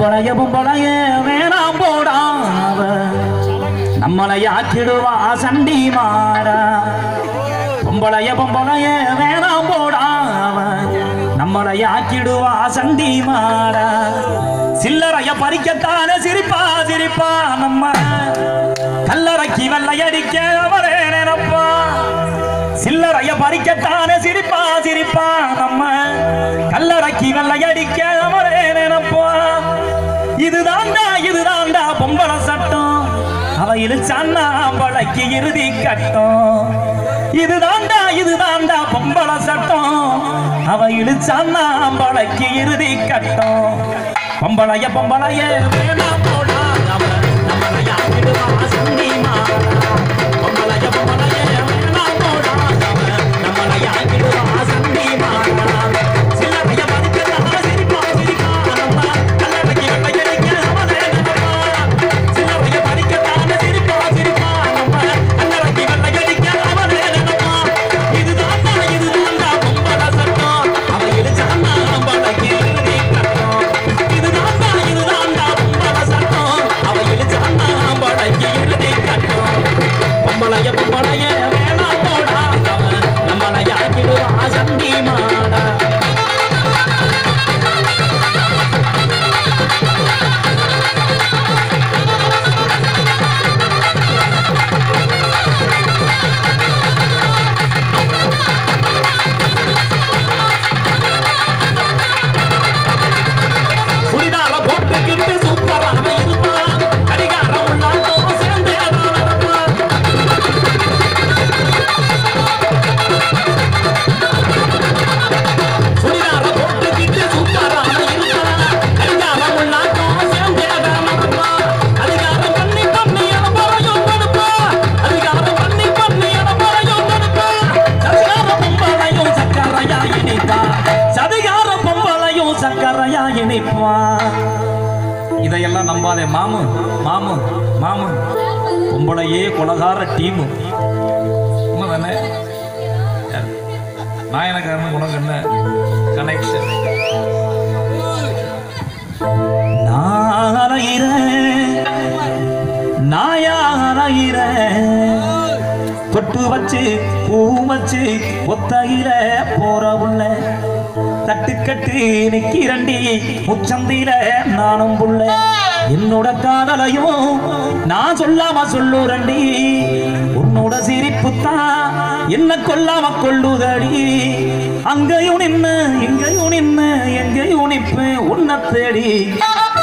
பொம்பளைய பொம்பளைய வேணாம் போடாவ நம்மளை ஆக்கிடுவா சண்டி மாறா பொம்பளைய பொம்பளைய வேணாம் போடாவ நம்மளை ஆக்கிடுவா சண்டி மாறா சில்லறைய பறிக்கத்தானே சிரிப்பா சிரிப்பா நம்ம கல்லறைக்கு வெள்ளையடிக்க அவரே நினைப்பா சில்லறைய பறிக்கத்தானே சிரிப்பா சிரிப்பா நம்ம கல்லறைக்கு வெள்ளையடிக்க அவரே நினைப்பா இதுதான்டா இதுதான்டா பொம்பளை சட்டம் அவ இழுச்சான்னா பழைக்கு இறுதி கட்டம் இதுதான்டா இதுதான்டா பொம்பளை சட்டம் அவ இழுச்சான்னா பழைக்கு இறுதி கட்டம் பொம்பளைய பொம்பளைய வேணாம் போடா அவ நம்மளை ஆக்கிடுவா சண்டி மாறா. பொம்பளைய பொம்பளைய வேணாம் போடா அவ நம்மளை ஆக்கிடுவா சண்டி மாறா. சில்லறைய மதிக்கத்தான சிரிப்பா சிரிப்பா நம்ம கல்லறைக்கு வெள்ளையடிக்க அவளே நினைப்பா. சில்லறைய மதிக்கத்தான சிரிப்பா சிரிப்பா நம்ம கல்லறைக்கு வெள்ளையடிக்க அவளே நினைப்பா. இதுதான்டா இதுதான்டா பொம்பளை சட்டம் அவ இழுச்சான்னா பழைக்கு இறுதி கட்டம் இதுதான்டா இதுதான்டா பொம்பளை சட்டம் அவ இழுச்சான்னா பழைக்கு இறுதி கட்டம் பொம்பளைய பொம்பளைய வேணாம் போடா அவ நம்மளை ஆக்கிடுவா சண்டி மாடா சுடிதார போட்டுக்கிட்டு சூப்பராக இருப்பான் கடிகாரம் உள்ளாட்டம் சேர்ந்து அதான் நடப்பான் சுடிதார போட்டுக்கிட்டு சூப்பராக இருப்பான் கடிகாரம் உள்ளாட்டம் சேர்ந்து அதான் நடப்பான் அதிகாரம் பண்ணி பண்ணி இடம்பறையும் தடுப்பான் அதிகாரம் பண்ணி பண்ணி இடம்பறையும் தடுப்பான் சதிகார பொம்பளையும் சக்கரையா இணைப்பான் சதிகார பொம்பளையும் சக்கரையா இணைப்பான் இதையெல்லாம் நம்பாதே மாமு மாமு மாமு பொம்பளையே கொலகார டீமு உண்மைதானே யார்? நாயனக்காரனுக்கு உனக்கு என்ன கனெக்ஷன் நான் அலைகிறேன் நாயா அலைகிறேன் தொட்டு வச்சு பூ வச்சு ஒத்தையில போற உள்ள தட்டுக்கட்டு நிக்கிறண்டி முச்சந்தில நானும் புள்ள என்னோட காதலையும் நான் சொல்லாம சொல்லுறண்டி உன்னோட சிரிப்பு தான் என்ன கொல்லாம கொள்ளுதடி அங்கேயும் நின்னு இங்கேயும் நின்னு எங்கேயும் நிப்பு உன்னை தேடி